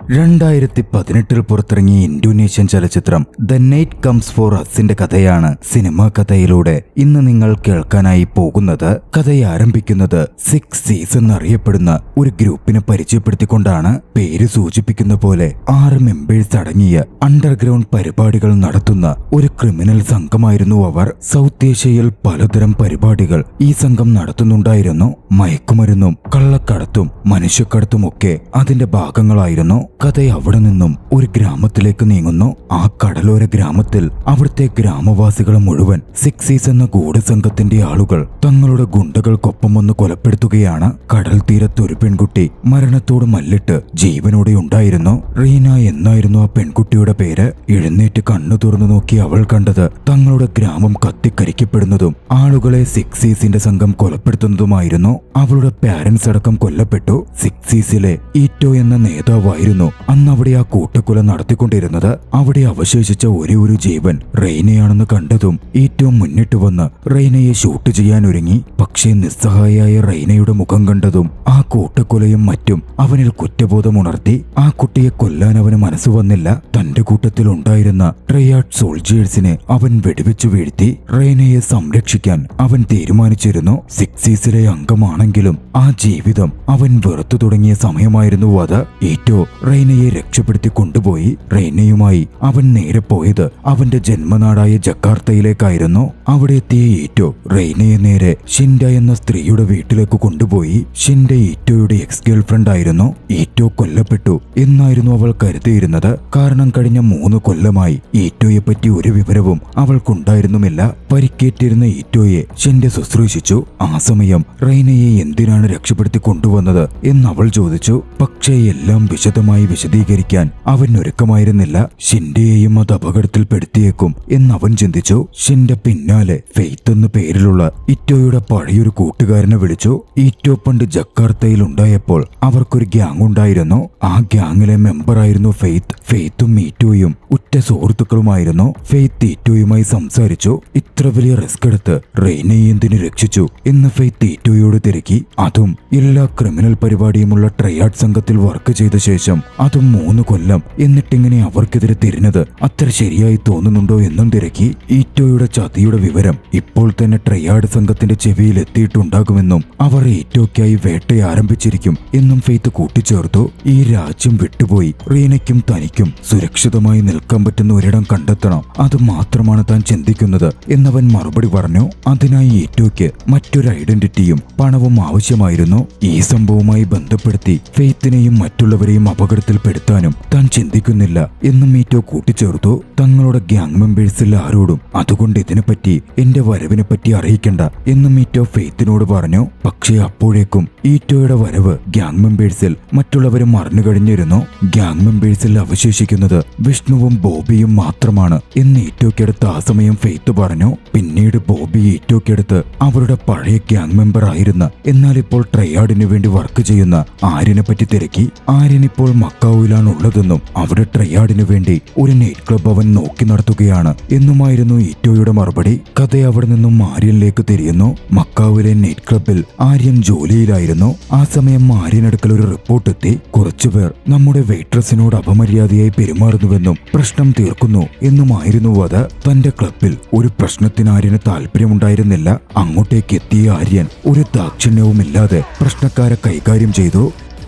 രണ്ടായിരത്തി പതിനെട്ടിൽ പുറത്തിറങ്ങിയ ഇന്തോനേഷ്യൻ ചലച്ചിത്രം ദ നൈറ്റ് കംസ് ഫോർ അസിന്റെ കഥയാണ് സിനിമാ കഥയിലൂടെ ഇന്ന് നിങ്ങൾ കേൾക്കാനായി പോകുന്നത് കഥയെ ആരംഭിക്കുന്നത് സിക്സ് സീസ് എന്നറിയപ്പെടുന്ന ഒരു ഗ്രൂപ്പിനെ പരിചയപ്പെടുത്തിക്കൊണ്ടാണ് പേര് സൂചിപ്പിക്കുന്ന പോലെ ആറ് മെമ്പേഴ്സ് അടങ്ങിയ അണ്ടർഗ്രൗണ്ട് പരിപാടികൾ നടത്തുന്ന ഒരു ക്രിമിനൽ സംഘമായിരുന്നു അവർ സൗത്ത് ഏഷ്യയിൽ പലതരം പരിപാടികൾ ഈ സംഘം നടത്തുന്നുണ്ടായിരുന്നു മയക്കുമരുന്നും കള്ളക്കടത്തും മനുഷ്യക്കടത്തുമൊക്കെ അതിന്റെ ഭാഗങ്ങളായിരുന്നു കഥ അവിടെ നിന്നും ഒരു ഗ്രാമത്തിലേക്ക് നീങ്ങുന്നു ആ കടലോര ഗ്രാമത്തിൽ അവിടുത്തെ ഗ്രാമവാസികളെ മുഴുവൻ സിക്സീസ് എന്ന ഗൂഢസംഘത്തിന്റെ ആളുകൾ തങ്ങളുടെ ഗുണ്ടകൾക്കൊപ്പം വന്ന് കൊലപ്പെടുത്തുകയാണ് കടൽ തീരത്ത് ഒരു പെൺകുട്ടി മരണത്തോട് മല്ലിട്ട് ജീവനോടെ ഉണ്ടായിരുന്നു റീന എന്നായിരുന്നു ആ പെൺകുട്ടിയുടെ പേര് എഴുന്നേറ്റ് കണ്ണു തുറന്നു നോക്കി അവൾ കണ്ടത് തങ്ങളുടെ ഗ്രാമം കത്തിക്കരിക്കപ്പെടുന്നതും ആളുകളെ സിക്സീസിന്റെ സംഘം കൊലപ്പെടുത്തുന്നതുമായിരുന്നു അവളുടെ പാരന്റ്സ് അടക്കം കൊല്ലപ്പെട്ടു സിക്സീസിലെ ഈറ്റോ എന്ന നേതാവായിരുന്നു അന്ന് അവിടെ ആ കൂട്ടക്കൊല നടത്തിക്കൊണ്ടിരുന്നത് അവിടെ അവശേഷിച്ച ഒരേ ഒരു ജീവൻ റെയ്നയാണെന്ന് കണ്ടതും ഈറ്റോ മുന്നിട്ട് വന്ന് റെയ്നയെ ഷൂട്ട് ചെയ്യാൻ ഒരുങ്ങി പക്ഷേ നിസ്സഹായായ റെയ്നയുടെ മുഖം കണ്ടതും ആ കൂട്ടക്കൊലയും മറ്റും അവനിൽ കുറ്റബോധമുണർത്തി ആ കുട്ടിയെ കൊല്ലാൻ അവന് മനസ്സ് വന്നില്ല തന്റെ കൂട്ടത്തിൽ ഉണ്ടായിരുന്ന ട്രയാഡ് സോൾജിയേഴ്സിനെ അവൻ വെടിവെച്ചു വീഴ്ത്തി റെയ്നയെ സംരക്ഷിക്കാൻ അവൻ തീരുമാനിച്ചിരുന്നു സിക്സീസിലെ അംഗമാണെങ്കിലും ആ ജീവിതം അവൻ വെറുത്തു തുടങ്ങിയ സമയമായിരുന്നു അത് ഈറ്റോ റെയ്നയെ രക്ഷപ്പെടുത്തി കൊണ്ടുപോയി റെയ്നയുമായി അവൻ നേരെ പോയത് അവന്റെ ജന്മനാടായ ജക്കാർത്തയിലേക്കായിരുന്നു അവിടെ എത്തിയ ഈറ്റോ റെയ്നയെ നേരെ ഷിൻഡ എന്ന സ്ത്രീയുടെ വീട്ടിലേക്ക് കൊണ്ടുപോയി ഷിൻഡ ഈറ്റോയുടെ എക്സ് ഗേൾ ഫ്രണ്ട് ആയിരുന്നു ഈറ്റോ കൊല്ലപ്പെട്ടു എന്നായിരുന്നു അവൾ കരുതിയിരുന്നത് കാരണം കഴിഞ്ഞ മൂന്ന് കൊല്ലമായി ഈറ്റോയെ പറ്റി ഒരു വിവരവും അവൾക്കുണ്ടായിരുന്നുമില്ല പരിക്കേറ്റിരുന്ന ഈറ്റോയെ ഷിൻഡ ശുശ്രൂഷിച്ചു ആ സമയം റെയ്നയെ എന്തിനാണ് രക്ഷപ്പെടുത്തി കൊണ്ടുവന്നത് എന്ന് അവൾ ചോദിച്ചു പക്ഷേ എല്ലാം വിശദമായി വിശദീകരിക്കാൻ അവൻ ഒരുക്കമായിരുന്നില്ല ഷിൻഡയെയും അത് അപകടത്തിൽപ്പെടുത്തിയേക്കും എന്ന് അവൻ ചിന്തിച്ചു ഷിൻഡ പിന്നാലെ ഫെയ്ത്ത് എന്ന പേരിലുള്ള ഇറ്റോയുടെ പഴയൊരു കൂട്ടുകാരനെ വിളിച്ചു ഈറ്റോ പണ്ട് ജക്കാർത്തയിൽ ഉണ്ടായപ്പോൾ അവർക്കൊരു ഗ്യാങ് ഉണ്ടായിരുന്നു ആ ഗ്യാങ്ങിലെ മെമ്പറായിരുന്നു ഫെയ്ത്ത് ഫെയ്ത്തും ഈറ്റോയും ഉറ്റ സുഹൃത്തുക്കളുമായിരുന്നു ഫെയ്ത്ത് ഈറ്റോയുമായി സംസാരിച്ചു ഇത്ര വലിയ റിസ്ക് എടുത്ത് റെയ്നയെ എന്തിനു രക്ഷിച്ചു എന്ന് ഫെയ്ത്ത് ഈറ്റോയോട് തിരക്കി അതും എല്ലാ ക്രിമിനൽ പരിപാടിയുമുള്ള ട്രയാഡ് സംഘത്തിൽ വർക്ക് ചെയ്ത ശേഷം അതും മൂന്ന് കൊല്ലം എന്നിട്ടിങ്ങനെ അവർക്കെതിരെ തിരിഞ്ഞത് അത്ര ശരിയായി തോന്നുന്നുണ്ടോ എന്നും തിരക്കി ഈറ്റോയുടെ ചതിയുടെ വിവരം ഇപ്പോൾ തന്നെ ട്രയാഡ് സംഘത്തിന്റെ ചെവിയിൽ എത്തിയിട്ടുണ്ടാകുമെന്നും അവർ ഈറ്റോയ്ക്കായി വേട്ട ആരംഭിച്ചിരിക്കും എന്നും ഫെയ്ത്ത് കൂട്ടിച്ചേർത്തു ഈ രാജ്യം വിട്ടുപോയി റീനയ്ക്കും തനിക്കും സുരക്ഷിതമായി നിൽക്കാൻ പറ്റുന്ന ഒരിടം കണ്ടെത്തണം അത് മാത്രമാണ് താൻ ചിന്തിക്കുന്നത് എന്നവൻ മറുപടി പറഞ്ഞു അതിനായി ഈറ്റോയ്ക്ക് മറ്റൊരു ഐഡന്റിറ്റിയും പണവും ആവശ്യമായിരുന്നു ഈ സംഭവവുമായി ബന്ധപ്പെടുത്തി ഫെയ്ത്തിനെയും മറ്റുള്ളവരെയും അപകടത്തിൽപ്പെടുത്താനും താൻ ചിന്തിക്കുന്നില്ല എന്നും ഈറ്റോ കൂട്ടിച്ചേർത്തു തങ്ങളുടെ ഗ്യാങ് മെമ്പേഴ്സിൽ ആരോടും അതുകൊണ്ട് ഇതിനെപ്പറ്റി എന്റെ വരവിനെ പറ്റി അറിയിക്കണ്ട എന്നും ഈറ്റോ ഫെയ്ത്തിനോട് പറഞ്ഞു പക്ഷേ അപ്പോഴേക്കും ഈറ്റോയുടെ വരവ് ഗ്യാങ് മെമ്പേഴ്സിൽ മറ്റുള്ളവരും അറിഞ്ഞു കഴിഞ്ഞിരുന്നു ഗ്യാങ് മെമ്പേഴ്സിൽ അവശേഷിക്കുന്നത് വിഷ്ണുവും ബോബിയും മാത്രമാണ് എന്ന് ഈറ്റോയ്ക്കടുത്ത് ആ സമയം ഫെയ്ത്ത് പറഞ്ഞു പിന്നീട് ബോബി ഈറ്റോയ്ക്കടുത്ത് അവരുടെ പഴയ ഗ്യാങ് മെമ്പർ ആയിരുന്ന എന്നാൽ ഇപ്പോൾ ട്രയാഡിനു വേണ്ടി വർക്ക് ചെയ്യുന്ന ആര്യനെ പറ്റി തിരക്കി ആര്യൻ ഇപ്പോൾ മക്കാവുയിലാണ് ഉള്ളതെന്നും അവിടെ ട്രയാഡിനു വേണ്ടി ഒരു നൈറ്റ് ക്ലബ് അവൻ നോക്കി നടത്തുകയാണ് എന്നുമായിരുന്നു ഈറ്റോയുടെ മറുപടി കഥ അവിടെ നിന്നും ആര്യനിലേക്ക് തിരിയുന്നു മക്കാവിലെ നൈറ്റ് ക്ലബിൽ ആര്യൻ ജോലിയിലായിരുന്നു ആ സമയം ആര്യനടുക്കൽ ഒരു റിപ്പോർട്ട് എത്തി കുറച്ചുപേർ നമ്മുടെ വെയിട്രസിനോട് അപമര്യാദയായി പെരുമാറുന്നുവെന്നും പ്രശ്നം തീർക്കുന്നു എന്നുമായിരുന്നു അത് തന്റെ ക്ലബിൽ ഒരു പ്രശ്നത്തിന് ആര്യന് താല്പര്യമുണ്ടായിരുന്നില്ല അങ്ങോട്ടേക്ക് എത്തിയ ആര്യൻ ഒരു ദാക്ഷിണ്യവുമില്ലാതെ പ്രശ്നക്കാരെ കൈകാര്യം ചെയ്തു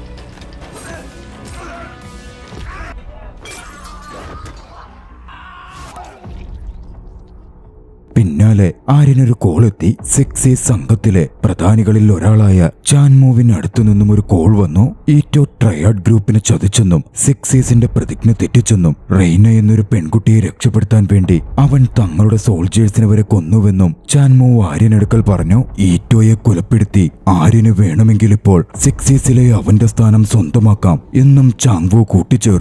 പിന്നാലെ ആര്യനൊരു കോളെത്തി സെക്സി സംഘത്തിലെ പ്രധാനികളിൽ ഒരാളായ ചാൻമൂവിന് അടുത്തു നിന്നും ഒരു കോൾ വന്നു ഈറ്റോ ട്രയാഡ് ഗ്രൂപ്പിനെ ചതിച്ചെന്നും സിക്സീസിന്റെ പ്രതിജ്ഞ തെറ്റിച്ചെന്നും റെയ്ന എന്നൊരു പെൺകുട്ടിയെ രക്ഷപ്പെടുത്താൻ വേണ്ടി അവൻ തങ്ങളുടെ സോൾജേഴ്സിനെ വരെ കൊന്നുവെന്നും ചാൻമൂ ആര്യനടുക്കൽ പറഞ്ഞു ഈറ്റോയെ കൊലപ്പെടുത്തി ആര്യന് വേണമെങ്കിൽ ഇപ്പോൾ സിക്സീസിലെ അവന്റെ സ്ഥാനം സ്വന്തമാക്കാം എന്നും ചാങ്വു കൂട്ടിച്ചേർത്തു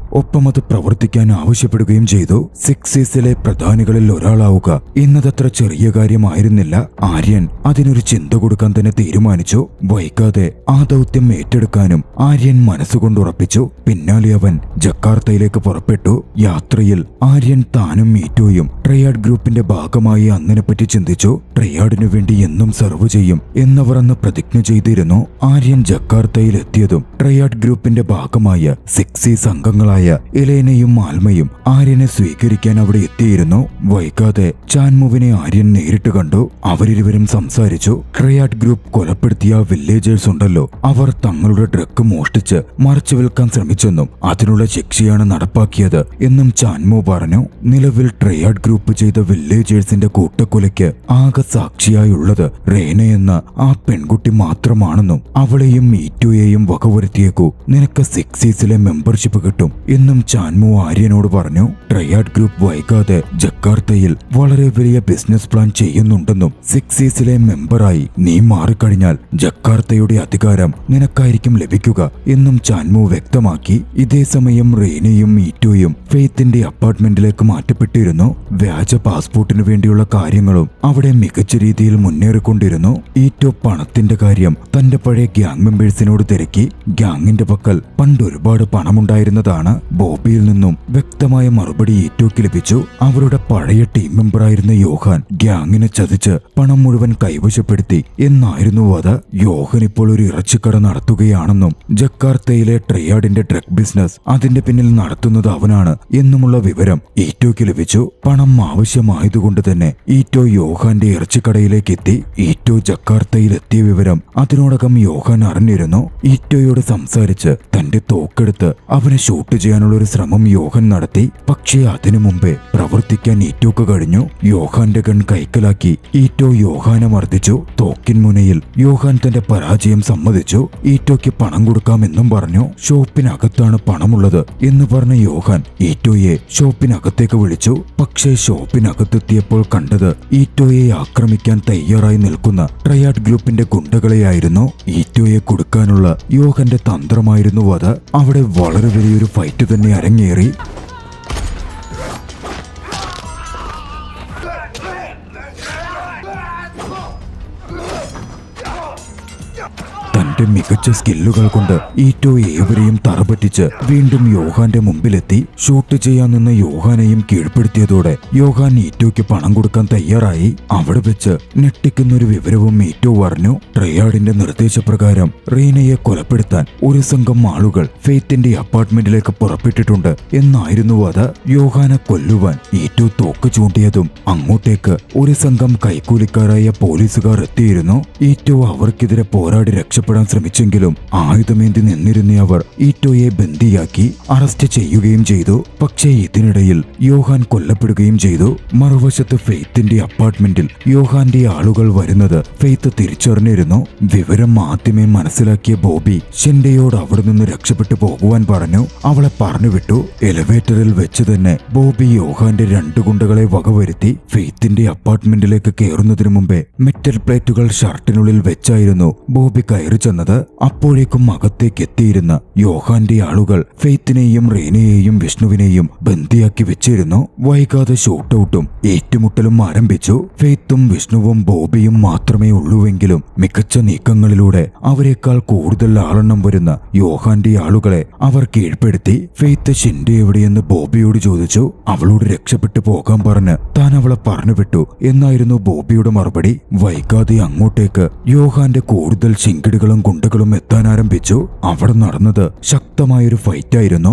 ഒപ്പം അത് പ്രവർത്തിക്കാൻ ആവശ്യപ്പെടുകയും ചെയ്തു സിക്സീസിലെ പ്രധാനികളിൽ ഒരാളാവുക എന്നതത്ര ചെറിയ കാര്യമായിരുന്നില്ല ആര്യൻ അതിനൊരു ചിന്ത കൊടുക്കാൻ തന്നെ തീരുമാനിച്ചു വൈകാതെ ആ ദൗത്യം ഏറ്റെടുക്കാനും ആര്യൻ മനസ്സുകൊണ്ട് ഉറപ്പിച്ചു പിന്നാലെ അവൻ ജക്കാർത്തയിലേക്ക് പുറപ്പെട്ടു യാത്രയിൽ ആര്യൻ താനും മീറ്റോയും ട്രയാഡ് ഗ്രൂപ്പിന്റെ ഭാഗമായി അന്നിനെപ്പറ്റി ചിന്തിച്ചു ട്രയാഡിനു വേണ്ടി എന്നും സെർവ് ചെയ്യും എന്നവർ അന്ന് പ്രതിജ്ഞ ചെയ്തിരുന്നു ആര്യൻ ജക്കാർത്തയിൽ എത്തിയതും ട്രയാഡ് ഗ്രൂപ്പിന്റെ ഭാഗമായ സിക്സീസ് അംഗങ്ങളായ എലേനയും ആൽമയും ആര്യനെ സ്വീകരിക്കാൻ അവിടെ എത്തിയിരുന്നു വൈകാതെ ചാൻമുവിനെ ആര്യൻ നേരിട്ട് കണ്ടു അവരിരുവരും സംസാരിച്ചു ട്രയാഡ് ഗ്രൂപ്പ് കൊലപ്പെടുത്തിയ വില്ലേജേഴ്സ് ഉണ്ടല്ലോ അവർ തങ്ങളുടെ ഡ്രഗ് മോഷ്ടിച്ച് മറച്ചു വിൽക്കാൻ ശ്രമിച്ചെന്നും അതിനുള്ള ശിക്ഷയാണ് നടപ്പാക്കിയത് എന്നും ചാൻമു പറഞ്ഞു നിലവിൽ ട്രയാഡ് ഗ്രൂപ്പ് ചെയ്ത വില്ലേജേഴ്സിന്റെ കൂട്ടക്കൊലയ്ക്ക് ആകെ സാക്ഷിയായുള്ളത് റേന എന്ന ആ പെൺകുട്ടി മാത്രമാണെന്നും അവളെയും മീറ്റുയെയും വകവരുത്തിയേക്കൂ നിനക്ക് സിക്സീസിലെ മെമ്പർഷിപ്പ് കിട്ടും എന്നും ചാൻമു ആര്യനോട് പറഞ്ഞു ട്രയാഡ് ഗ്രൂപ്പ് വൈകാതെ ജക്കാർത്തയിൽ വളരെ വലിയ ബിസിനസ് പ്ലാൻ ചെയ്യുന്നുണ്ടെന്നും സിക്സീസിലെ മെമ്പറായി നീ മാറിക്കഴിഞ്ഞാൽ ജക്കാർത്തയുടെ അധികാരം നിനക്കായിരിക്കും ലഭിക്കുക എന്നും ചാൻമു വ്യക്തമാക്കി ഇതേ സമയം റേനയും മീറ്റോയും ഫെയ്ത്തിന്റെ അപ്പാർട്ട്മെന്റിലേക്ക് മാറ്റപ്പെട്ടിരുന്നു വ്യാജ പാസ്പോർട്ടിനു വേണ്ടിയുള്ള കാര്യങ്ങളും അവിടെ മികച്ച രീതിയിൽ മുന്നേറിക്കൊണ്ടിരുന്നു ഈറ്റോ പണത്തിന്റെ കാര്യം തന്റെ പഴയ ഗ്യാങ് മെമ്പേഴ്സിനോട് തിരക്കി ഗ്യാങ്ങിന്റെ പക്കൽ പണ്ട് ഒരുപാട് പണമുണ്ടായിരുന്നതാണ് ബോബിയിൽ നിന്നും വ്യക്തമായ മറുപടി ഈറ്റോയ്ക്ക് ലഭിച്ചു അവരുടെ പഴയ ടീം മെമ്പറായിരുന്ന യോഹാൻ ഗ്യാങ്ങിനെ ചതിച്ച് പണം മുഴുവൻ കൈവശപ്പെടുത്തി എന്നായിരുന്നു അത് യോഹൻ ഇപ്പോൾ ഒരു ഇറച്ചിക്കട നടത്തുകയാണെന്നും ജക്കാർത്തയിലെ ട്രയാഡിന്റെ ഡ്രഗ് ബിസിനസ് അതിന്റെ പിന്നിൽ നടത്തുന്നത് അവനാണ് എന്നുമുള്ള വിവരം ഈറ്റോയ്ക്ക് ലഭിച്ചു പണം ആവശ്യമായതുകൊണ്ട് തന്നെ ഈറ്റോ യോഹാന്റെ ഇറച്ചിക്കടയിലേക്ക് എത്തി ഈറ്റോ ജക്കാർത്തയിൽ എത്തിയ വിവരം അതിനോടകം യോഹാൻ അറിഞ്ഞിരുന്നു ഈറ്റോയോട് സംസാരിച്ച് തന്റെ തോക്കെടുത്ത് അവനെ ഷൂട്ട് ചെയ്യാനുള്ള ഒരു ശ്രമം യോഹൻ നടത്തി പക്ഷേ അതിനു മുമ്പേ പ്രവർത്തിക്കാൻ ഈറ്റോക്ക് കഴിഞ്ഞു യോഹാന്റെ ഗൺ കൈക്കലാക്കി ഈറ്റോ യോഹാനെ മർദ്ദിച്ചു തോക്കിൻ മുനയിൽ യോഹാൻ തന്റെ പരാജയം സമ്മതിച്ചു ഈറ്റോയ്ക്ക് പണം കൊടുക്കാമെന്നും പറഞ്ഞു ഷോപ്പിനകത്താണ് പണമുള്ളത് എന്ന് പറഞ്ഞ യോഹാൻ ഈറ്റോയെ ഷോപ്പിനകത്തേക്ക് വിളിച്ചു പക്ഷേ ഷോപ്പിനകത്തെത്തിയപ്പോൾ കണ്ടത് ഈറ്റോയെ ആക്രമിക്കാൻ തയ്യാറായി നിൽക്കുന്ന ട്രയാഡ് ഗ്രൂപ്പിന്റെ ഗുണ്ടകളെയായിരുന്നു ഈറ്റോയെ കൊടുക്കാനുള്ള യോഹന്റെ തന്ത്രമായിരുന്നു അത് അവിടെ വളരെ വലിയൊരു ഫൈറ്റ് തന്നെ അരങ്ങേറി തന്റെ മികച്ച സ്കില്ലുകൾ കൊണ്ട് ഈറ്റോ ഏവരെയും തറപറ്റിച്ച് വീണ്ടും യോഹാന്റെ മുമ്പിലെത്തി ഷൂട്ട് ചെയ്യാൻ നിന്ന യോഹാനെയും കീഴ്പ്പെടുത്തിയതോടെ യോഹാൻ ഈറ്റോയ്ക്ക് പണം കൊടുക്കാൻ തയ്യാറായി അവിടെ വെച്ച് ഞെട്ടിക്കുന്ന ഒരു വിവരവും ഈറ്റോ പറഞ്ഞു ട്രയാഡിന്റെ നിർദ്ദേശപ്രകാരം റീനയെ കൊലപ്പെടുത്താൻ ഒരു സംഘം ആളുകൾ ഫെയ്ത്തിന്റെ അപ്പാർട്ട്മെന്റിലേക്ക് പുറപ്പെട്ടിട്ടുണ്ട് എന്നായിരുന്നു അത് യോഹാനെ കൊല്ലുവാൻ ഈറ്റോ തോക്ക് ചൂണ്ടിയതും അങ്ങോട്ടേക്ക് ഒരു സംഘം കൈക്കൂലിക്കാരായ പോലീസുകാർ എത്തിയിരുന്നു ഈറ്റോ അവർക്കെതിരെ പോരാടി രക്ഷപ്പെടാൻ ശ്രമിച്ചെങ്കിലും ആയുധമേന്തി നിന്നിരുന്ന അവർ ഈറ്റോയെ ബന്ദിയാക്കി അറസ്റ്റ് ചെയ്യുകയും ചെയ്തു പക്ഷേ ഇതിനിടയിൽ യോഹാൻ കൊല്ലപ്പെടുകയും ചെയ്തു മറുവശത്ത് ഫെയ്ത്തിന്റെ അപ്പാർട്ട്മെന്റിൽ യോഹാന്റെ ആളുകൾ വരുന്നത് ഫെയ്ത്ത് തിരിച്ചറിഞ്ഞിരുന്നു വിവരം ആദ്യമേ മനസ്സിലാക്കിയ ബോബി ഷെൻഡയോട് അവിടെ നിന്ന് രക്ഷപ്പെട്ടു പോകുവാൻ പറഞ്ഞു അവളെ പറഞ്ഞു വിട്ടു എലിവേറ്ററിൽ വെച്ച് തന്നെ ബോബി യോഹാന്റെ രണ്ടു ഗുണ്ടകളെ വകവരുത്തി ഫെയ്ത്തിന്റെ അപ്പാർട്ട്മെന്റിലേക്ക് കയറുന്നതിനു മുമ്പേ മെറ്റൽ പ്ലേറ്റുകൾ ഷർട്ടിനുള്ളിൽ വെച്ചായിരുന്നു ബോബി കയറി ചെന്നത് അപ്പോഴേക്കും അകത്തേക്ക് എത്തിയിരുന്ന യോഹാന്റെ ആളുകൾ ഫെയ്ത്തിനെയും റേനയെയും വിഷ്ണുവിനെയും ബന്ദിയാക്കി വെച്ചിരുന്നു വൈകാതെ ഷൂട്ടൌട്ടും ഏറ്റുമുട്ടലും ആരംഭിച്ചു ഫെയ്ത്തും വിഷ്ണുവും ബോബിയും മാത്രമേ ഉള്ളൂവെങ്കിലും മികച്ച നീക്കങ്ങളിലൂടെ അവരെക്കാൾ കൂടുതൽ ആളെണ്ണം വരുന്ന യോഹാന്റെ ആളുകളെ അവർ കീഴ്പ്പെടുത്തി ഫെയ്ത്ത് ഷിൻഡെ എവിടെയെന്ന് ബോബിയോട് ചോദിച്ചു അവളോട് രക്ഷപ്പെട്ടു പോകാൻ പറഞ്ഞ് താൻ അവളെ പറഞ്ഞു വിട്ടു എന്നായിരുന്നു ബോബിയുടെ മറുപടി വൈകാതെ അങ്ങോട്ടേക്ക് യോഹാന്റെ കൂടുതൽ ശിങ്കിടികളും ഗുണ്ടകളും എത്താൻ ആരംഭിച്ചു അവിടെ നടന്നത് ശക്തമായൊരു ഫൈറ്റായിരുന്നു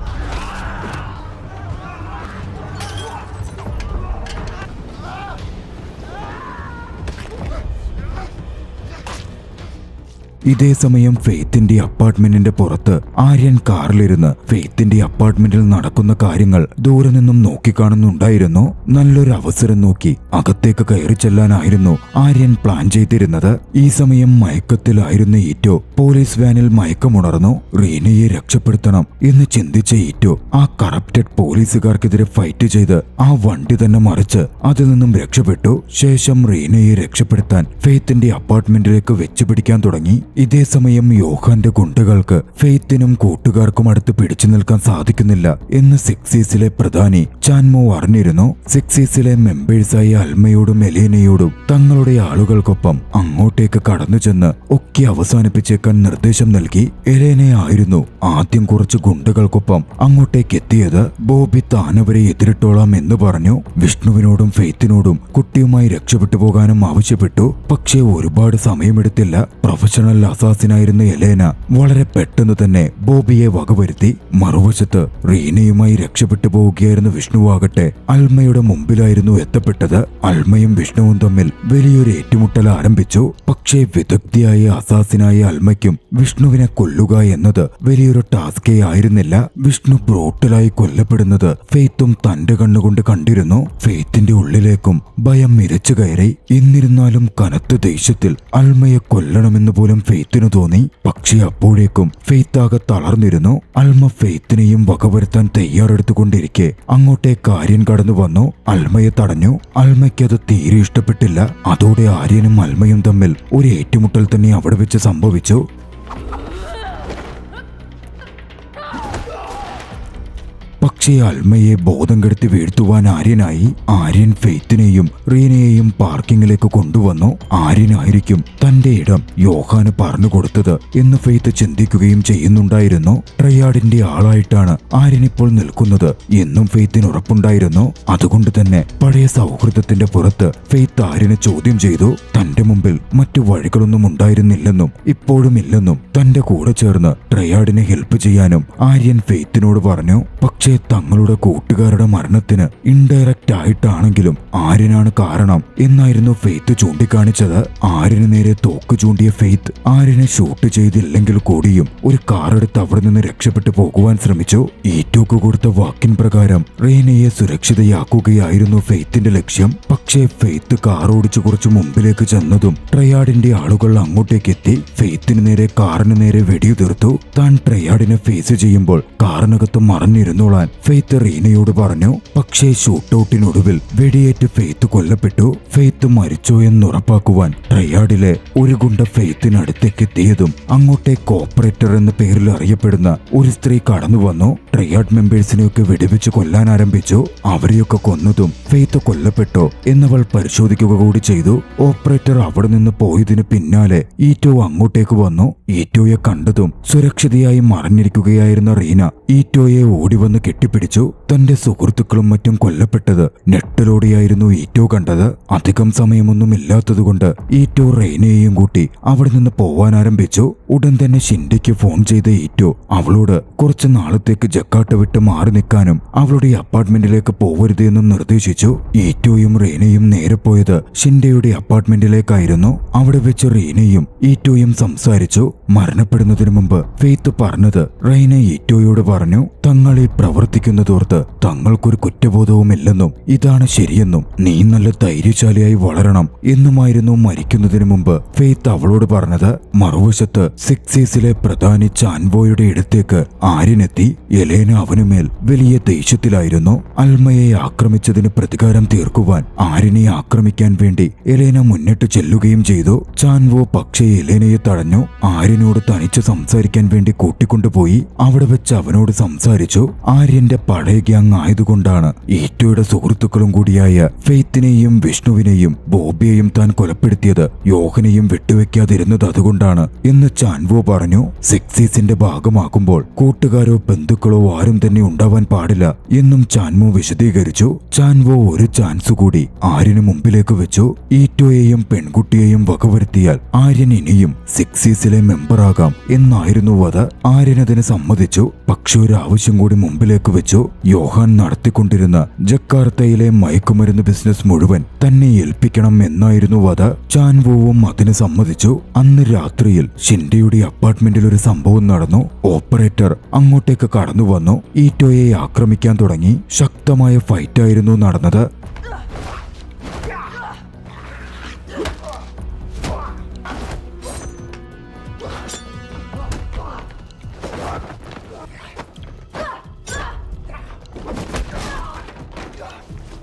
ഇതേ സമയം ഫെയ്ത്തിന്റെ അപ്പാർട്ട്മെന്റിന്റെ പുറത്ത് ആര്യൻ കാറിലിരുന്ന് ഫെയ്ത്തിന്റെ അപ്പാർട്ട്മെന്റിൽ നടക്കുന്ന കാര്യങ്ങൾ ദൂരെ നിന്നും നോക്കിക്കാണുന്നുണ്ടായിരുന്നു നല്ലൊരു അവസരം നോക്കി അകത്തേക്ക് കയറി ചെല്ലാനായിരുന്നു ആര്യൻ പ്ലാൻ ചെയ്തിരുന്നത് ഈ സമയം മയക്കത്തിലായിരുന്ന ഈറ്റോ പോലീസ് വാനിൽ മയക്കമുണർന്നു റീനയെ രക്ഷപ്പെടുത്തണം എന്ന് ചിന്തിച്ച ഈറ്റോ ആ കറപ്റ്റഡ് പോലീസുകാർക്കെതിരെ ഫൈറ്റ് ചെയ്ത് ആ വണ്ടി തന്നെ മറിച്ച് അതിൽ നിന്നും രക്ഷപ്പെട്ടു ശേഷം റീനയെ രക്ഷപ്പെടുത്താൻ ഫെയ്ത്തിന്റെ അപ്പാർട്ട്മെന്റിലേക്ക് വെച്ചുപിടിക്കാൻ തുടങ്ങി ഇതേ സമയം യോഹാന്റെ ഗുണ്ടകൾക്ക് ഫെയ്ത്തിനും കൂട്ടുകാർക്കും അടുത്ത് പിടിച്ചു നിൽക്കാൻ സാധിക്കുന്നില്ല എന്ന് സിക്സീസിലെ പ്രധാനി ചാൻമോ അറിഞ്ഞിരുന്നു സിക്സീസിലെ മെമ്പേഴ്സായ അൽമയോടും എലേനയോടും തങ്ങളുടെ ആളുകൾക്കൊപ്പം അങ്ങോട്ടേക്ക് കടന്നു ചെന്ന് ഒക്കെ അവസാനിപ്പിച്ചേക്കാൻ നിർദ്ദേശം നൽകി എലേനെ ആയിരുന്നു ആദ്യം കുറച്ച് ഗുണ്ടകൾക്കൊപ്പം അങ്ങോട്ടേക്ക് എത്തിയത് ബോബി താനവരെ എതിരിട്ടോളാം എന്ന് പറഞ്ഞു വിഷ്ണുവിനോടും ഫെയ്ത്തിനോടും കുട്ടിയുമായി രക്ഷപ്പെട്ടു പോകാനും ആവശ്യപ്പെട്ടു പക്ഷേ ഒരുപാട് സമയമെടുത്തില്ല പ്രൊഫഷണൽ അസാസിനായിരുന്ന എലേന വളരെ പെട്ടെന്ന് തന്നെ ബോബിയെ വകവരുത്തി മറുവശത്ത് റീനയുമായി രക്ഷപ്പെട്ടു പോവുകയായിരുന്ന വിഷ്ണുവാകട്ടെ അൽമയുടെ മുമ്പിലായിരുന്നു എത്തപ്പെട്ടത് അൽമയും വിഷ്ണുവും തമ്മിൽ വലിയൊരു ഏറ്റുമുട്ടൽ ആരംഭിച്ചു പക്ഷേ വിദഗ്ധയായ അസാസിനായ അൽമയ്ക്കും വിഷ്ണുവിനെ കൊല്ലുക എന്നത് വലിയൊരു ടാസ്കേ ആയിരുന്നില്ല വിഷ്ണു ബ്രോട്ടലായി കൊല്ലപ്പെടുന്നത് ഫെയ്ത്തും തന്റെ കണ്ണുകൊണ്ട് കണ്ടിരുന്നു ഫെയ്ത്തിന്റെ ഉള്ളിലേക്കും ഭയം ഇരച്ചു കയറി എന്നിരുന്നാലും കനത്ത ദേഷ്യത്തിൽ അൽമയെ കൊല്ലണമെന്ന് പോലും ഫെയ്ത്തിനു തോന്നി പക്ഷേ അപ്പോഴേക്കും ഫെയ്ത്ത് ആകെ തളർന്നിരുന്നു അൽമ ഫെയ്ത്തിനെയും വകവരുത്താൻ തയ്യാറെടുത്തുകൊണ്ടിരിക്കെ അങ്ങോട്ടേക്ക് ആര്യൻ കടന്നു വന്നു അൽമയെ തടഞ്ഞു അൽമയ്ക്ക് അത് തീരെ ഇഷ്ടപ്പെട്ടില്ല അതോടെ ആര്യനും അൽമയും തമ്മിൽ ഒരു ഏറ്റുമുട്ടൽ തന്നെ അവിടെ വെച്ച് സംഭവിച്ചു പക്ഷേ അൽമയെ ബോധം കെടുത്തി വീഴ്ത്തുവാൻ ആര്യനായി ആര്യൻ ഫെയ്ത്തിനെയും റീനയെയും പാർക്കിങ്ങിലേക്ക് കൊണ്ടുവന്നു ആര്യനായിരിക്കും തന്റെ ഇടം യോഹാന് പറഞ്ഞു കൊടുത്തത് എന്ന് ഫെയ്ത്ത് ചിന്തിക്കുകയും ചെയ്യുന്നുണ്ടായിരുന്നു ട്രയാഡിന്റെ ആളായിട്ടാണ് ആര്യൻ ഇപ്പോൾ നിൽക്കുന്നത് എന്നും ഫെയ്ത്തിന് ഉറപ്പുണ്ടായിരുന്നു അതുകൊണ്ട് തന്നെ പഴയ സൗഹൃദത്തിന്റെ പുറത്ത് ഫെയ്ത്ത് ആര്യനെ ചോദ്യം ചെയ്തു തന്റെ മുമ്പിൽ മറ്റു വഴികളൊന്നും ഉണ്ടായിരുന്നില്ലെന്നും ഇപ്പോഴും ഇല്ലെന്നും തന്റെ കൂടെ ചേർന്ന് ട്രയാഡിനെ ഹെൽപ്പ് ചെയ്യാനും ആര്യൻ ഫെയ്ത്തിനോട് പറഞ്ഞു പക്ഷേ തങ്ങളുടെ കൂട്ടുകാരുടെ മരണത്തിന് ഇൻഡയറക്റ്റ് ആയിട്ടാണെങ്കിലും ആര്യനാണ് കാരണം എന്നായിരുന്നു ഫെയ്ത്ത് ചൂണ്ടിക്കാണിച്ചത് ആര്യന് നേരെ തോക്ക് ചൂണ്ടിയ ഫെയ്ത്ത് ആര്യനെ ഷൂട്ട് ചെയ്തില്ലെങ്കിൽ കൂടിയും ഒരു കാറെടുത്ത് അവിടെ നിന്ന് രക്ഷപ്പെട്ടു പോകുവാൻ ശ്രമിച്ചു ഈറ്റോക്ക് കൊടുത്ത വാക്കിൻ പ്രകാരം റേനയെ സുരക്ഷിതയാക്കുകയായിരുന്നു ഫെയ്ത്തിന്റെ ലക്ഷ്യം പക്ഷേ ഫെയ്ത്ത് കാർ ഓടിച്ചു കുറച്ച് മുമ്പിലേക്ക് ചെന്നതും ട്രയാഡിന്റെ ആളുകൾ അങ്ങോട്ടേക്ക് എത്തി ഫെയ്ത്തിന് നേരെ കാറിന് നേരെ വെടിയുതിർത്തു താൻ ട്രയാഡിനെ ഫേസ് ചെയ്യുമ്പോൾ കാറിനകത്ത് മറഞ്ഞിരുന്നോളാൻ ഫെയ്ത്ത് റീനയോട് പറഞ്ഞു പക്ഷേ ഷൂട്ടൌട്ടിനൊടുവിൽ വെടിയേറ്റ് ഫെയ്ത്ത് കൊല്ലപ്പെട്ടു ഫെയ്ത്ത് മരിച്ചോ എന്നുറപ്പാക്കുവാൻ ട്രയാഡിലെ ഒരു ഗുണ്ട ഫെയ്ത്തിനടുത്തേക്ക് എത്തിയതും അങ്ങോട്ടേക്ക് ഓപ്പറേറ്റർ എന്ന പേരിൽ അറിയപ്പെടുന്ന ഒരു സ്ത്രീ കടന്നു വന്നു ട്രയാഡ് മെമ്പേഴ്സിനെയൊക്കെ വെടിവെച്ച് കൊല്ലാൻ ആരംഭിച്ചു അവരെയൊക്കെ കൊന്നതും ഫെയ്ത്ത് കൊല്ലപ്പെട്ടോ എന്നവൾ പരിശോധിക്കുക കൂടി ചെയ്തു ഓപ്പറേറ്റർ അവിടെ നിന്ന് പോയതിന് പിന്നാലെ ഈറ്റോ അങ്ങോട്ടേക്ക് വന്നു ഈറ്റോയെ കണ്ടതും സുരക്ഷിതയായി മറഞ്ഞിരിക്കുകയായിരുന്ന റീന ഈറ്റോയെ ഓടിവന്ന് കെട്ടിപ്പിടിച്ചു തന്റെ സുഹൃത്തുക്കളും മറ്റും കൊല്ലപ്പെട്ടത് ഞെട്ടലോടെയായിരുന്നു ഈറ്റോ കണ്ടത് അധികം സമയമൊന്നും ഇല്ലാത്തതുകൊണ്ട് ഈറ്റോ റെയ്നയെയും കൂട്ടി അവിടെ നിന്ന് പോവാൻ ആരംഭിച്ചു ഉടൻ തന്നെ ഷിൻഡയ്ക്ക് ഫോൺ ചെയ്ത ഈറ്റോ അവളോട് കുറച്ച് നാളത്തേക്ക് ജക്കാട്ട് വിട്ട് മാറി നിൽക്കാനും അവളുടെ അപ്പാർട്ട്മെന്റിലേക്ക് പോവരുത് എന്നും നിർദ്ദേശിച്ചു ഈറ്റോയും റീനയും നേരെ പോയത് ഷിൻഡയുടെ അപ്പാർട്ട്മെന്റിലേക്കായിരുന്നു അവിടെ വെച്ച് റീനയും ഈറ്റോയും സംസാരിച്ചു മരണപ്പെടുന്നതിന് മുമ്പ് ഫെയ്ത്ത് പറഞ്ഞത് റൈന ഈറ്റോയോട് പറഞ്ഞു തങ്ങൾ ഈ പ്രവർത്തിക്കുന്നതോർത്ത് തങ്ങൾക്കൊരു കുറ്റബോധവുമില്ലെന്നും ഇതാണ് ശരിയെന്നും നീ നല്ല ധൈര്യശാലിയായി വളരണം എന്നുമായിരുന്നു മരിക്കുന്നതിന് മുമ്പ് ഫെയ്ത്ത് അവളോട് പറഞ്ഞത് മറുവശത്ത് സിക്സീസിലെ പ്രധാനി ചാൻബോയുടെ അടുത്തേക്ക് ആര്യനെത്തി എലേന അവനുമേൽ വലിയ ദേഷ്യത്തിലായിരുന്നു അൽമയെ ആക്രമിച്ചതിന് പ്രതികാരം തീർക്കുവാൻ ആര്യനെ ആക്രമിക്കാൻ വേണ്ടി എലേന മുന്നിട്ട് ചെല്ലുകയും ചെയ്തു ചാൻവോ പക്ഷേ എലേനയെ തടഞ്ഞു ആര്യനോട് തനിച്ച് സംസാരിക്കാൻ വേണ്ടി കൂട്ടിക്കൊണ്ടുപോയി അവിടെ വെച്ച് അവനോട് സംസാരിച്ചു ആര്യന്റെ പഴയ ഗ്യാങ് ആയതുകൊണ്ടാണ് ഈറ്റോയുടെ സുഹൃത്തുക്കളും കൂടിയായ ഫെയ്ത്തിനെയും വിഷ്ണുവിനെയും ബോബിയെയും താൻ കൊലപ്പെടുത്തിയത് യോഹനെയും വിട്ടുവെക്കാതിരുന്നത് അതുകൊണ്ടാണ് എന്ന് ചാൻവോ പറഞ്ഞു സിക്സീസിന്റെ ഭാഗമാക്കുമ്പോൾ കൂട്ടുകാരോ ബന്ധുക്കളോ ആരും തന്നെ ഉണ്ടാവാൻ പാടില്ല എന്നും ചാൻവോ വിശദീകരിച്ചു ചാൻവോ ഒരു ചാൻസ് കൂടി ആര്യന് മുമ്പിലേക്ക് വെച്ചു ഈറ്റോയെയും പെൺകുട്ടിയെയും വകവരുത്തിയാൽ ആര്യൻ ഇനിയും സിക്സീസിലെ മെമ്പറാകാം എന്നായിരുന്നു അത് ആര്യൻ അതിന് സമ്മതിച്ചു പക്ഷെ ഒരു ആവശ്യം കൂടി മുമ്പിലേക്ക് വെച്ചു യോഹാൻ നടത്തിക്കൊണ്ടിരുന്ന ജക്കാർത്തയിലെ മയക്കുമരുന്ന് ബിസിനസ് മുഴുവൻ തന്നെ ഏൽപ്പിക്കണം എന്നായിരുന്നു അത് ചാൻവോവും അതിന് സമ്മതിച്ചു അന്ന് രാത്രിയിൽ ഷിൻഡയുടെ അപ്പാർട്ട്മെന്റിൽ ഒരു സംഭവം നടന്നു ഓപ്പറേറ്റർ അങ്ങോട്ടേക്ക് കടന്നു വന്നു ഈറ്റോയെ ആക്രമിക്കാൻ തുടങ്ങി ശക്തമായ ഫൈറ്റായിരുന്നു നടന്നത്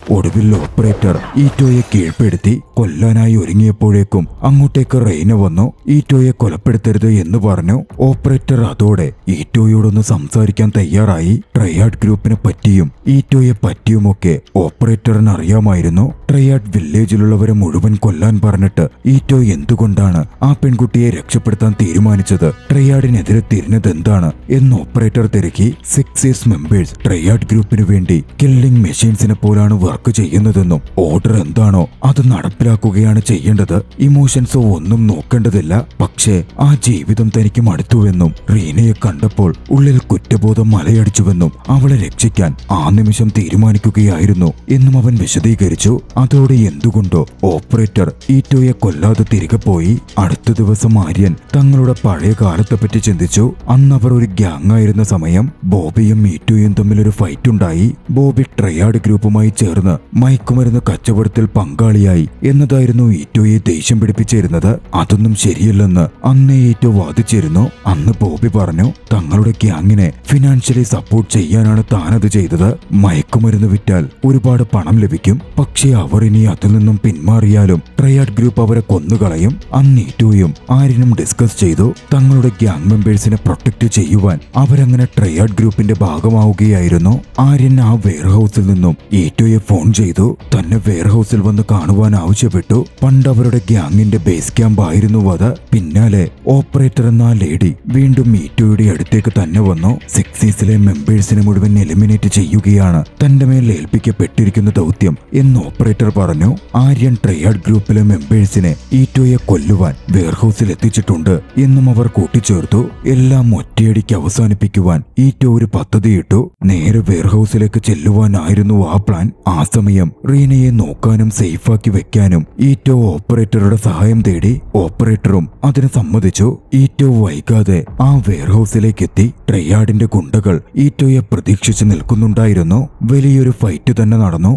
ഒടുവിൽ ഓപ്പറേറ്റർ ഈറ്റോയെ കീഴ്പ്പെടുത്തി കൊല്ലാനായി ഒരുങ്ങിയപ്പോഴേക്കും അങ്ങോട്ടേക്ക് റെയ്ന വന്നു ഈറ്റോയെ കൊലപ്പെടുത്തരുത് എന്ന് പറഞ്ഞു ഓപ്പറേറ്റർ അതോടെ ഈറ്റോയോടൊന്ന് സംസാരിക്കാൻ തയ്യാറായി ട്രയാഡ് ഗ്രൂപ്പിനെ പറ്റിയും ഈറ്റോയെ പറ്റിയുമൊക്കെ ഓപ്പറേറ്ററിന് അറിയാമായിരുന്നു ട്രയാഡ് വില്ലേജിലുള്ളവരെ മുഴുവൻ കൊല്ലാൻ പറഞ്ഞിട്ട് ഈറ്റോ എന്തുകൊണ്ടാണ് ആ പെൺകുട്ടിയെ രക്ഷപ്പെടുത്താൻ തീരുമാനിച്ചത് ട്രയാഡിനെതിരെ തിരിഞ്ഞത് എന്താണ് എന്ന് ഓപ്പറേറ്റർ തിരക്കി സിക്സ് മെമ്പേഴ്സ് ട്രയാഡ് ഗ്രൂപ്പിന് വേണ്ടി കില്ലിംഗ് മെഷീൻസിനെ പോലാണ് വർക്ക് ചെയ്യുന്നതെന്നും ഓർഡർ എന്താണോ അത് നടപ്പിലാക്കുകയാണ് ചെയ്യേണ്ടത് ഇമോഷൻസോ ഒന്നും നോക്കേണ്ടതില്ല പക്ഷേ ആ ജീവിതം തനിക്ക് മടുത്തുവെന്നും റീനയെ കണ്ടപ്പോൾ ഉള്ളിൽ കുറ്റബോധം മലയടിച്ചുവെന്നും അവളെ രക്ഷിക്കാൻ ആ നിമിഷം തീരുമാനിക്കുകയായിരുന്നു എന്നും അവൻ വിശദീകരിച്ചു അതോടെ എന്തുകൊണ്ടോ ഓപ്പറേറ്റർ ഈറ്റോയെ കൊല്ലാതെ തിരികെ പോയി അടുത്ത ദിവസം ആര്യൻ തങ്ങളുടെ പഴയ കാലത്തെപ്പറ്റി ചിന്തിച്ചു അന്ന് അവർ ഒരു ഗ്യാങ് ആയിരുന്ന സമയം ബോബിയും ഈറ്റോയും തമ്മിൽ ഒരു ഫൈറ്റ് ഉണ്ടായി ബോബി ട്രയാഡ് ഗ്രൂപ്പുമായി ചേർന്ന് മയക്കുമരുന്ന് കച്ചവടത്തിൽ പങ്കാളിയായി എന്നതായിരുന്നു ഈറ്റോയെ ദേഷ്യം പിടിപ്പിച്ചിരുന്നത് അതൊന്നും ശരിയല്ലെന്ന് അന്നേ ഈറ്റോ വാദിച്ചിരുന്നു അന്ന് ബോബി പറഞ്ഞു തങ്ങളുടെ ഗ്യാങ്ങിനെ ഫിനാൻഷ്യലി സപ്പോർട്ട് ചെയ്യാനാണ് താനത് ചെയ്തത് മയക്കുമരുന്ന് വിറ്റാൽ ഒരുപാട് പണം ലഭിക്കും പക്ഷേ അവർ ഇനി അതിൽ നിന്നും പിന്മാറിയാലും ട്രയാഡ് ഗ്രൂപ്പ് അവരെ കൊന്നുകളയും അന്ന് ഈറ്റോയും ആര്യനും ഡിസ്കസ് ചെയ്തു തങ്ങളുടെ ഗ്യാങ് മെമ്പേഴ്സിനെ പ്രൊട്ടക്ട് ചെയ്യുവാൻ അവരങ്ങനെ ട്രയാഡ് ഗ്രൂപ്പിന്റെ ഭാഗമാവുകയായിരുന്നു ആര്യൻ ആ വെയർഹൌസിൽ നിന്നും ഈറ്റോയെ ഫോൺ ചെയ്തു തന്നെ വെയർഹൌസിൽ വന്ന് കാണുവാൻ ആവശ്യപ്പെട്ടു പണ്ട് അവരുടെ ഗ്യാങ്ങിന്റെ ബേസ് ക്യാമ്പ് ആയിരുന്നു അത് പിന്നാലെ ഓപ്പറേറ്റർ എന്ന ആ ലേഡി വീണ്ടും ഈറ്റോയുടെ അടുത്തേക്ക് തന്നെ വന്നു സിക്സീസിലെ മെമ്പേഴ്സിനെ മുഴുവൻ എലിമിനേറ്റ് ചെയ്യുകയാണ് തന്റെ മേൽ ഏൽപ്പിക്കപ്പെട്ടിരിക്കുന്ന ദൗത്യം എന്ന് ഓപ്പറേറ്റർ പറഞ്ഞു ആര്യൻ ട്രയാഡ് ഗ്രൂപ്പിലെ മെമ്പേഴ്സിനെ ഈറ്റോയെ കൊല്ലുവാൻ വെയർഹൌസിൽ എത്തിച്ചിട്ടുണ്ട് എന്നും അവർ കൂട്ടിച്ചേർത്തു എല്ലാം ഒറ്റയടിക്ക് അവസാനിപ്പിക്കുവാൻ ഈറ്റോ ഒരു പദ്ധതിയിട്ടു നേരെ വെയർഹൌസിലേക്ക് ചെല്ലുവാനായിരുന്നു ആ പ്ലാൻ ആ സമയം റീനയെ നോക്കാനും സേഫാക്കി വെക്കാനും ഈറ്റോ ഓപ്പറേറ്ററുടെ സഹായം തേടി ഓപ്പറേറ്ററും അതിന് സമ്മതിച്ചു ഈറ്റോ വൈകാതെ ആ വെയർഹൌസിലേക്ക് എത്തി ട്രയാഡിന്റെ ഗുണ്ടകൾ ഈറ്റോയെ പ്രതീക്ഷിച്ചു നിൽക്കുന്നുണ്ടായിരുന്നു വലിയൊരു ഫൈറ്റ് തന്നെ നടന്നു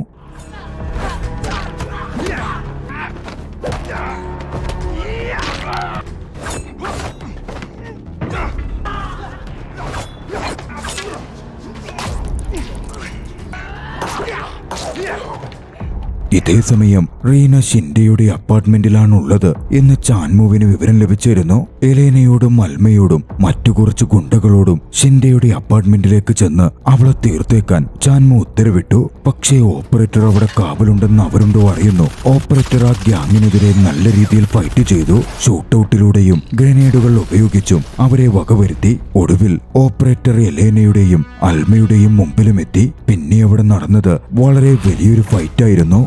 ഇതേ സമയം റീന ഷിൻഡയുടെ അപ്പാർട്ട്മെന്റിലാണുള്ളത് എന്ന് ചാൻമുവിന് വിവരം ലഭിച്ചിരുന്നു എലേനയോടും അൽമയോടും മറ്റു കുറച്ച് ഗുണ്ടകളോടും ഷിൻഡയുടെ അപ്പാർട്ട്മെന്റിലേക്ക് ചെന്ന് അവളെ തീർത്തേക്കാൻ ചാൻമു ഉത്തരവിട്ടു പക്ഷേ ഓപ്പറേറ്റർ അവിടെ കാവലുണ്ടെന്ന് അവരുണ്ടോ അറിയുന്നു ഓപ്പറേറ്റർ ആ ഗ്യാങ്ങിനെതിരെ നല്ല രീതിയിൽ ഫൈറ്റ് ചെയ്തു ഷൂട്ടൌട്ടിലൂടെയും ഗ്രനേഡുകൾ ഉപയോഗിച്ചും അവരെ വകവരുത്തി ഒടുവിൽ ഓപ്പറേറ്റർ എലേനയുടെയും അൽമയുടെയും മുമ്പിലുമെത്തി പിന്നെ അവിടെ നടന്നത് വളരെ വലിയൊരു ഫൈറ്റായിരുന്നു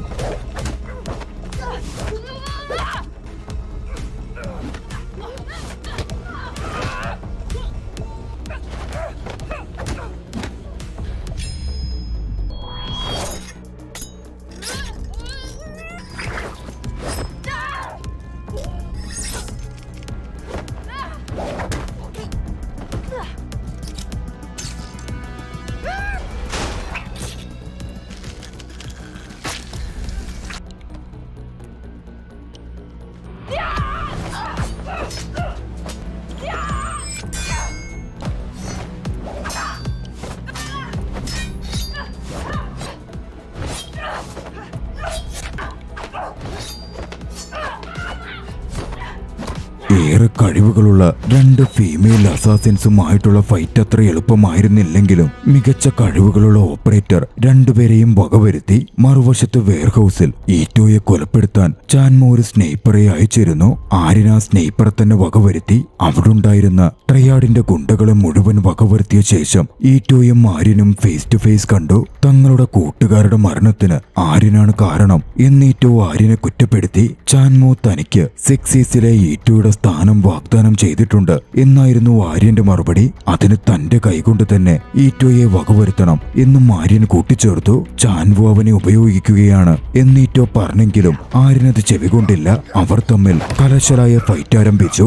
ഏറെ കഴിവുകളുള്ള രണ്ട് ഫീമെയിൽ അസാസിൻസുമായിട്ടുള്ള ഫൈറ്റ് അത്ര എളുപ്പമായിരുന്നില്ലെങ്കിലും മികച്ച കഴിവുകളുള്ള ഓപ്പറേറ്റർ രണ്ടുപേരെയും വകവരുത്തി മറുവശത്ത് വെയർഹൌസിൽ ഈറ്റോയെ കൊലപ്പെടുത്താൻ ചാൻമോ ഒരു സ്നേപ്പറെ അയച്ചിരുന്നു ആര്യൻ ആ സ്നേപ്പറെ തന്നെ വകവരുത്തി അവിടുണ്ടായിരുന്ന ട്രയാഡിന്റെ ഗുണ്ടകളെ മുഴുവൻ വകവരുത്തിയ ശേഷം ഈറ്റോയും ആര്യനും ഫേസ് ടു ഫേസ് കണ്ടു തങ്ങളുടെ കൂട്ടുകാരുടെ മരണത്തിന് ആര്യനാണ് കാരണം എന്നീറ്റോ ആര്യനെ കുറ്റപ്പെടുത്തി ചാൻമോ തനിക്ക് സിക്സീസിലെ ഈറ്റോയുടെ സ്ഥാനം വാഗ്ദാനം ചെയ്തിട്ടുണ്ട് എന്നായിരുന്നു ആര്യന്റെ മറുപടി അതിന് തന്റെ കൈകൊണ്ട് തന്നെ ഈറ്റോയെ വകവരുത്തണം എന്നും ആര്യൻ കൂട്ടിച്ചേർത്തു ചാൻവു അവനെ ഉപയോഗിക്കുകയാണ് എന്നീറ്റോ പറഞ്ഞെങ്കിലും ആര്യനത് ചെവികൊണ്ടില്ല അവർ തമ്മിൽ കലശലായ ഫൈറ്റ് ആരംഭിച്ചു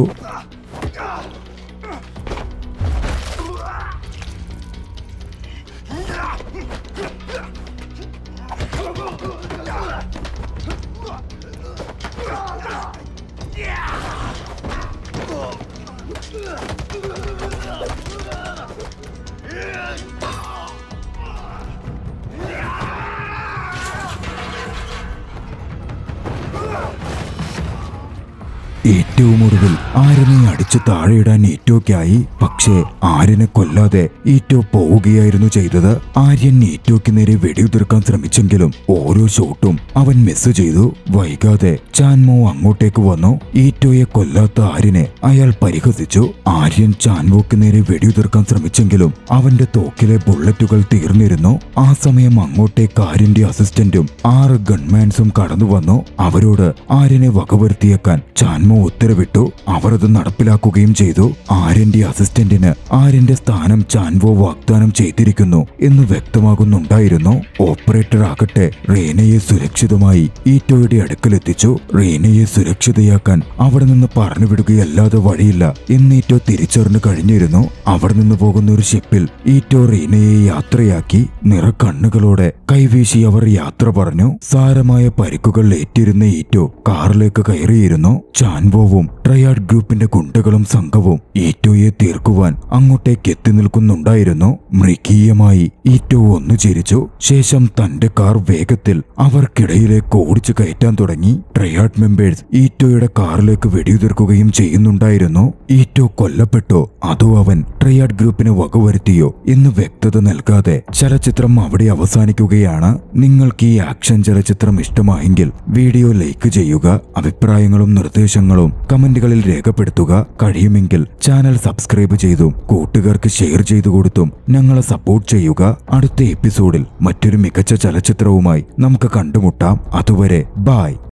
ഏറ്റവും ഒടുവിൽ ആര്യനെ അടിച്ചു താഴെയിടാൻ ഈറ്റോയ്ക്കായി പക്ഷേ ആര്യനെ കൊല്ലാതെ ഈറ്റോ പോവുകയായിരുന്നു ചെയ്തത് ആര്യൻ ഈറ്റോയ്ക്ക് നേരെ വെടിയുതിർക്കാൻ ശ്രമിച്ചെങ്കിലും ഓരോ ഷോട്ടും അവൻ മിസ് ചെയ്തു വൈകാതെ ചാൻമോ അങ്ങോട്ടേക്ക് വന്നു ഈറ്റോയെ കൊല്ലാത്ത ആര്യനെ അയാൾ പരിഹസിച്ചു ആര്യൻ ചാൻവോക്ക് നേരെ വെടിയുതിർക്കാൻ ശ്രമിച്ചെങ്കിലും അവന്റെ തോക്കിലെ ബുള്ളറ്റുകൾ തീർന്നിരുന്നു ആ സമയം അങ്ങോട്ടേക്ക് ആര്യന്റെ അസിസ്റ്റന്റും ആറ് ഗൺമാൻസും കടന്നു വന്നു അവരോട് ആര്യനെ വകവരുത്തിയേക്കാൻ ചാൻമോ ഉത്തരവിട്ടു അവർ അത് നടപ്പിലാക്കുകയും ചെയ്തു ആര്യന്റെ അസിസ്റ്റന്റിന് ആര്യന്റെ സ്ഥാനം ചാൻവോ വാഗ്ദാനം ചെയ്തിരിക്കുന്നു എന്ന് വ്യക്തമാകുന്നുണ്ടായിരുന്നു ഓപ്പറേറ്റർ ആകട്ടെ റീനയെ സുരക്ഷിതമായി ഈറ്റോയുടെ അടുക്കലെത്തിച്ചു റീനയെ സുരക്ഷിതയാക്കാൻ അവിടെ നിന്ന് പറഞ്ഞു വിടുകയല്ലാതെ വഴിയില്ല എന്ന് ഈറ്റോ തിരിച്ചറിഞ്ഞു കഴിഞ്ഞിരുന്നു അവിടെ നിന്ന് പോകുന്ന ഒരു ഷിപ്പിൽ ഈറ്റോ റീനയെ യാത്രയാക്കി നിറക്കണ്ണുകളോടെ കൈവീശി അവർ യാത്ര പറഞ്ഞു സാരമായ പരിക്കുകൾ ഏറ്റിരുന്ന ഈറ്റോ കാറിലേക്ക് കയറിയിരുന്നു ചാൻവോവും ട്രയാഡ് ഗ്രൂപ്പിന്റെ ഗുണ്ടകളും സംഘവും ഈറ്റോയെ തീർക്കുവാൻ അങ്ങോട്ടേക്ക് എത്തി നിൽക്കുന്നുണ്ടായിരുന്നു മൃഗീയമായി ഈറ്റോ ഒന്നു ചിരിച്ചു ശേഷം തന്റെ കാർ വേഗത്തിൽ അവർക്കിടയിലേക്ക് ഓടിച്ചു കയറ്റാൻ തുടങ്ങി ട്രയാഡ് മെമ്പേഴ്സ് ഈറ്റോയുടെ കാറിലേക്ക് വെടിയുതിർക്കുകയും ചെയ്യുന്നുണ്ടായിരുന്നു ഈറ്റോ കൊല്ലപ്പെട്ടോ അതോ അവൻ ട്രയാഡ് ഗ്രൂപ്പിനെ വകവരുത്തിയോ എന്ന് വ്യക്തത നൽകാതെ ചലച്ചിത്രം അവിടെ അവസാനിക്കുകയാണ് നിങ്ങൾക്ക് ഈ ആക്ഷൻ ചലച്ചിത്രം ഇഷ്ടമായെങ്കിൽ വീഡിയോ ലൈക്ക് ചെയ്യുക അഭിപ്രായങ്ങളും നിർദ്ദേശങ്ങളും കമന്റുകളിൽ രേഖപ്പെടുത്തുക കഴിയുമെങ്കിൽ ചാനൽ സബ്സ്ക്രൈബ് ചെയ്തും കൂട്ടുകാർക്ക് ഷെയർ ചെയ്തു കൊടുത്തും ഞങ്ങളെ സപ്പോർട്ട് ചെയ്യുക അടുത്ത എപ്പിസോഡിൽ മറ്റൊരു മികച്ച ചലച്ചിത്രവുമായി നമുക്ക് കണ്ടുമുട്ടാം അതുവരെ ബായ്